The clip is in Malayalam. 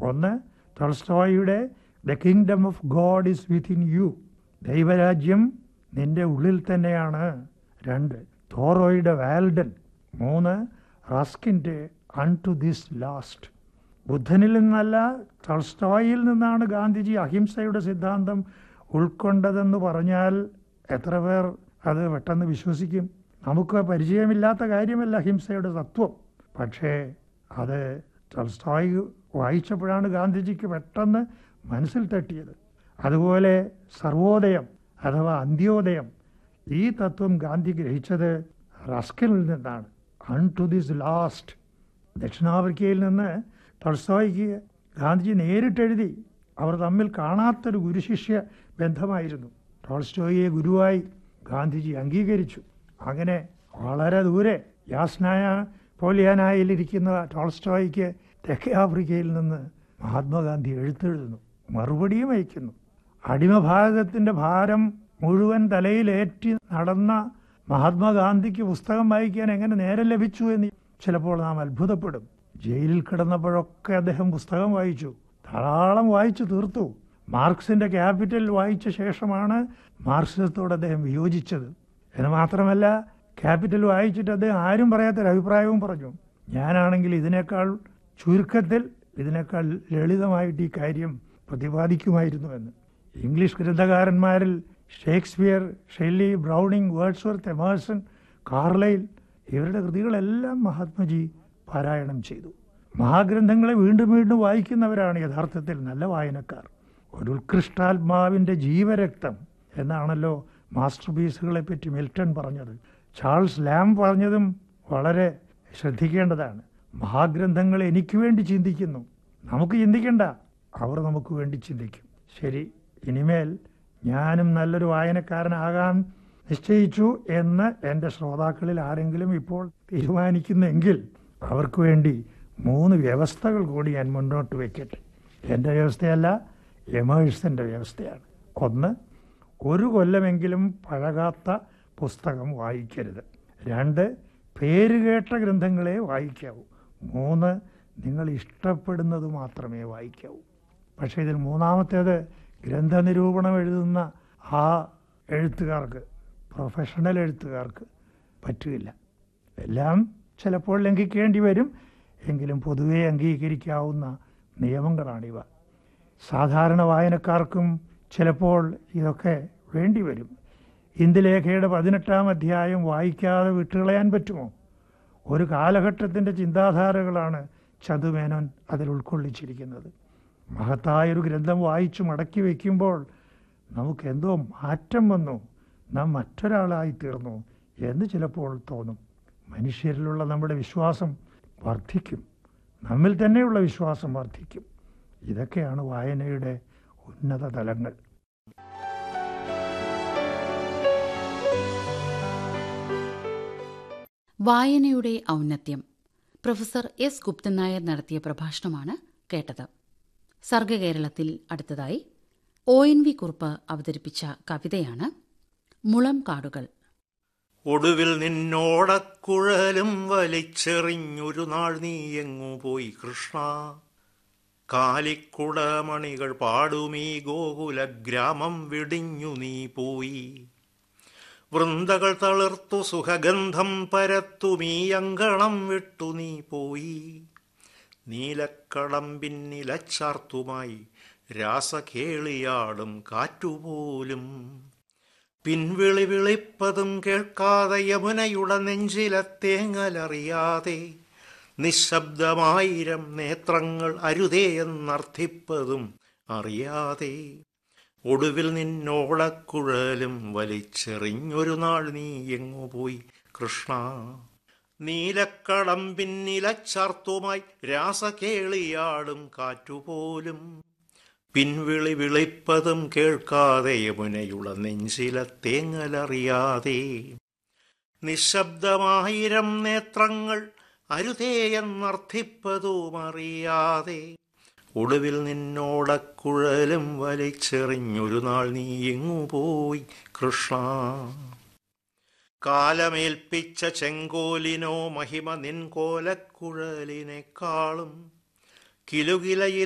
ഒന്ന് ടോൾസ്റ്റോയുടെ the kingdom of God is within you ദൈവരാജ്യം നിന്റെ ഉള്ളിൽ തന്നെയാണ് രണ്ട് തോറോയുടെ വാൽഡൻ മൂന്ന് റസ്കിൻ്റെ അൺ ടു ദിസ് ലാസ്റ്റ് ബുദ്ധനിൽ നിന്നല്ല ടൾസ്റ്റോയിൽ നിന്നാണ് ഗാന്ധിജി അഹിംസയുടെ സിദ്ധാന്തം ഉൾക്കൊണ്ടതെന്ന് പറഞ്ഞാൽ എത്ര പേർ അത് പെട്ടെന്ന് വിശ്വസിക്കും നമുക്ക് പരിചയമില്ലാത്ത കാര്യമല്ല അഹിംസയുടെ തത്വം പക്ഷേ അത് ടൾസ്റ്റോയ് വായിച്ചപ്പോഴാണ് ഗാന്ധിജിക്ക് പെട്ടെന്ന് മനസ്സിൽ തട്ടിയത് അതുപോലെ സർവോദയം അഥവാ അന്ത്യോദയം ഈ തത്വം ഗാന്ധി ഗ്രഹിച്ചത് റസ്കിനിൽ നിന്നാണ് അൺ ടു ദിസ് ലാസ്റ്റ് ദക്ഷിണാഫ്രിക്കയിൽ നിന്ന് ടൾസ്റ്റോയ്ക്ക് ഗാന്ധിജി നേരിട്ടെഴുതി അവർ തമ്മിൽ കാണാത്തൊരു ഗുരുശിഷ്യ ബന്ധമായിരുന്നു ടോൾസ്റ്റോയെ ഗുരുവായി ഗാന്ധിജി അംഗീകരിച്ചു അങ്ങനെ വളരെ ദൂരെ യാസ്നായ പോലിയാനായിലിരിക്കുന്ന ടോൾസ്റ്റോയ്ക്ക് തെക്കേ ആഫ്രിക്കയിൽ നിന്ന് മഹാത്മാഗാന്ധി എഴുത്തെഴുതുന്നു മറുപടിയും അയക്കുന്നു അടിമഭാരതത്തിൻ്റെ ഭാരം മുഴുവൻ തലയിലേറ്റി നടന്ന മഹാത്മാഗാന്ധിക്ക് പുസ്തകം വായിക്കാൻ എങ്ങനെ നേരം ലഭിച്ചു എന്ന് ചിലപ്പോൾ നാം അത്ഭുതപ്പെടും ജയിലിൽ കിടന്നപ്പോഴൊക്കെ അദ്ദേഹം പുസ്തകം വായിച്ചു ധാരാളം വായിച്ചു തീർത്തു മാർക്സിന്റെ ക്യാപിറ്റൽ വായിച്ച ശേഷമാണ് മാർക്സിസത്തോട് അദ്ദേഹം വിയോജിച്ചത് എന്ന് മാത്രമല്ല ക്യാപിറ്റൽ വായിച്ചിട്ട് അദ്ദേഹം ആരും പറയാത്തൊരു അഭിപ്രായവും പറഞ്ഞു ഞാനാണെങ്കിൽ ഇതിനേക്കാൾ ചുരുക്കത്തിൽ ഇതിനേക്കാൾ ലളിതമായിട്ട് ഈ കാര്യം പ്രതിപാദിക്കുമായിരുന്നു എന്ന് ഇംഗ്ലീഷ് ഗ്രന്ഥകാരന്മാരിൽ Shakespeare Shelley Browning Wordsworth Emerson Carlyle ഇവരുടെ കൃതികളെല്ലാം മഹാത്മജി പാരായണം ചെയ്തു മഹാഗ്രന്ഥങ്ങളെ വീണ്ടും വീണ്ടും വായിക്കുന്നവരാണ് യഥാർത്ഥത്തിൽ നല്ല വായനക്കാർ ഒരു ഉത്കൃഷ്ടാത്മാവിൻ്റെ ജീവരക്തം എന്നാണല്ലോ മാസ്റ്റർ പീസുകളെ പറ്റി മിൽട്ടൺ പറഞ്ഞത് ചാൾസ് ലാം പറഞ്ഞതും വളരെ ശ്രദ്ധിക്കേണ്ടതാണ് മഹാഗ്രന്ഥങ്ങൾ എനിക്ക് വേണ്ടി ചിന്തിക്കുന്നു നമുക്ക് ചിന്തിക്കണ്ട അവർ നമുക്ക് വേണ്ടി ചിന്തിക്കും ശരി ഇനിമേൽ ഞാനും നല്ലൊരു വായനക്കാരനാകാൻ നിശ്ചയിച്ചു എന്ന് എൻ്റെ ശ്രോതാക്കളിൽ ആരെങ്കിലും ഇപ്പോൾ തീരുമാനിക്കുന്നെങ്കിൽ അവർക്ക് വേണ്ടി മൂന്ന് വ്യവസ്ഥകൾ കൂടി ഞാൻ മുന്നോട്ട് വയ്ക്കട്ടെ എൻ്റെ വ്യവസ്ഥയല്ല എമേഴ്സൻ്റെ വ്യവസ്ഥയാണ് ഒന്ന് ഒരു കൊല്ലമെങ്കിലും പഴകാത്ത പുസ്തകം വായിക്കരുത് രണ്ട് പേരുകേട്ട ഗ്രന്ഥങ്ങളെ വായിക്കാവൂ മൂന്ന് നിങ്ങൾ ഇഷ്ടപ്പെടുന്നത് മാത്രമേ വായിക്കാവൂ പക്ഷേ ഇതിൽ മൂന്നാമത്തേത് ഗ്രന്ഥനിരൂപണം എഴുതുന്ന ആ എഴുത്തുകാർക്ക് പ്രൊഫഷണൽ എഴുത്തുകാർക്ക് പറ്റുകയില്ല എല്ലാം ചിലപ്പോൾ ലംഘിക്കേണ്ടി വരും എങ്കിലും പൊതുവെ അംഗീകരിക്കാവുന്ന നിയമങ്ങളാണിവ സാധാരണ വായനക്കാർക്കും ചിലപ്പോൾ ഇതൊക്കെ വേണ്ടി വരും ഇന്ദുലേഖയുടെ പതിനെട്ടാം അധ്യായം വായിക്കാതെ വിട്ടുകളയാൻ പറ്റുമോ ഒരു കാലഘട്ടത്തിൻ്റെ ചിന്താധാരകളാണ് ചതുമേനോൻ അതിൽ ഉൾക്കൊള്ളിച്ചിരിക്കുന്നത് മഹത്തായൊരു ഗ്രന്ഥം വായിച്ചു മടക്കി വയ്ക്കുമ്പോൾ നമുക്ക് എന്തോ മാറ്റം വന്നു നാം മറ്റൊരാളായി തീർന്നു എന്ന് ചിലപ്പോൾ തോന്നും മനുഷ്യരിലുള്ള നമ്മുടെ വിശ്വാസം വർദ്ധിക്കും നമ്മിൽ തന്നെയുള്ള വിശ്വാസം വർദ്ധിക്കും ഇതൊക്കെയാണ് വായനയുടെ ഉന്നത തലങ്ങൾ വായനയുടെ ഔന്നത്യം പ്രൊഫസർ എസ് ഗുപ്തൻ നായർ നടത്തിയ പ്രഭാഷണമാണ് കേട്ടത് സർഗകേരളത്തിൽ അടുത്തതായി ഒ എൻ വി കുറുപ്പ് അവതരിപ്പിച്ച കവിതയാണ് മുളം കാടുകൾ ഒടുവിൽ നിന്നോടക്കുഴലും വലിച്ചെറിഞ്ഞൊരു നാൾ നീ എങ്ങു പോയി കൃഷ്ണ കാലിക്കുടമണികൾ പാടുമീ ഗോകുല ഗ്രാമം വിടിഞ്ഞു നീ പോയി വൃന്ദകൾ തളിർത്തു സുഖഗന്ധം പരത്തുമീ അങ്കണം വിട്ടു നീ പോയി നീലക്കടമ്പിന്നിലച്ചാർത്തുമായി രാസകേളിയാടും കാറ്റുപോലും പിൻവിളി വിളിപ്പതും കേൾക്കാതെ യമുനയുടെ നെഞ്ചിലെ തേങ്ങലറിയാതെ നിശബ്ദമായിരം നേത്രങ്ങൾ അരുതേ എന്നർത്ഥിപ്പതും അറിയാതെ ഒടുവിൽ നിന്നോളക്കുഴലും വലിച്ചെറിഞ്ഞൊരു നാൾ നീ എങ്ങു പോയി കൃഷ്ണ നീലക്കടമ്പിന്നിലച്ചാർത്തുമായി രാസകേളിയാടും കാറ്റുപോലും പിൻവിളി വിളിപ്പതും കേൾക്കാതെ യമുനയുള്ള നെഞ്ചിലെ തേങ്ങലറിയാതെ നിശബ്ദമായിരം നേത്രങ്ങൾ അരുതേ എന്നർത്ഥിപ്പതും അറിയാതെ ഒടുവിൽ നിന്നോടക്കുഴലും വലിച്ചെറിഞ്ഞൊരു നാൾ നീ എങ്ങു പോയി കൃഷ്ണ കാലമേൽപ്പിച്ച ചെങ്കോലിനോ മഹിമ നിൻ കോലക്കുഴലിനെക്കാളും കിലുകിലയിൽ